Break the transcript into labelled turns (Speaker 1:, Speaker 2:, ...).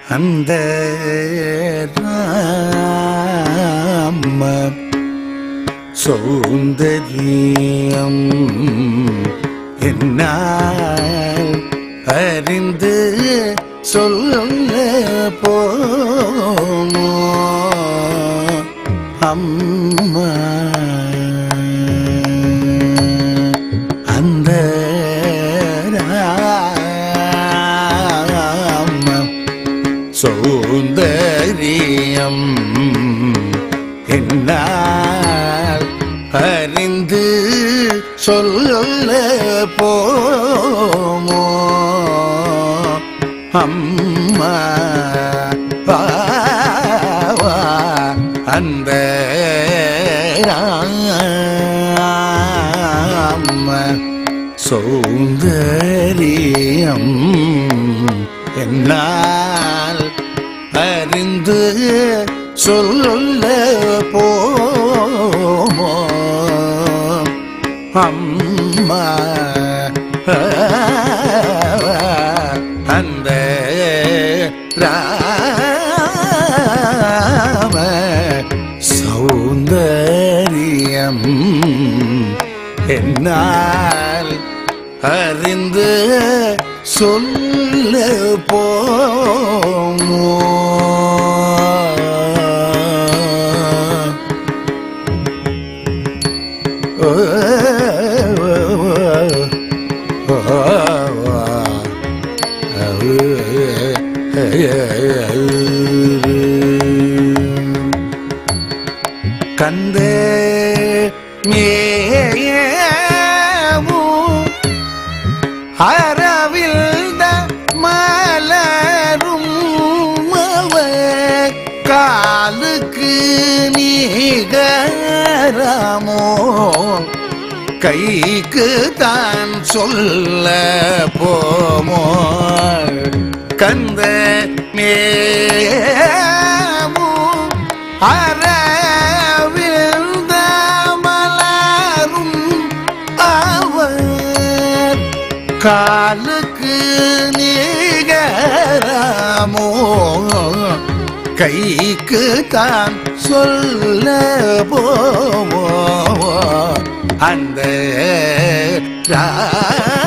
Speaker 1: அந்த ராம சௌந்தரியம் என்னால் அறிந்து சொல்ல போனோ அம்மா அந்த ராம சௌந்தரியம் என்னால் அறிந்து சொல்ல போமோ அம்மா வா, வா, அந்த ராம சௌந்தரியம் என்னால் அறிந்து சொல்ல போமோ அம்மா அந்த ராம சௌந்தரியம் என்னால் அறிந்து சொல்ல போமோ கந்த மேயமும் அறவில் மலரும் அவர் காலுக்கு நீகரமோ கைக்கு தான் சொல்ல போமோ கந்த மேமும் அறவில் மலரும் அவர் காலுக்கு நீகரமோ கைக்கு தான் சொல்ல போவோ அந்த ராம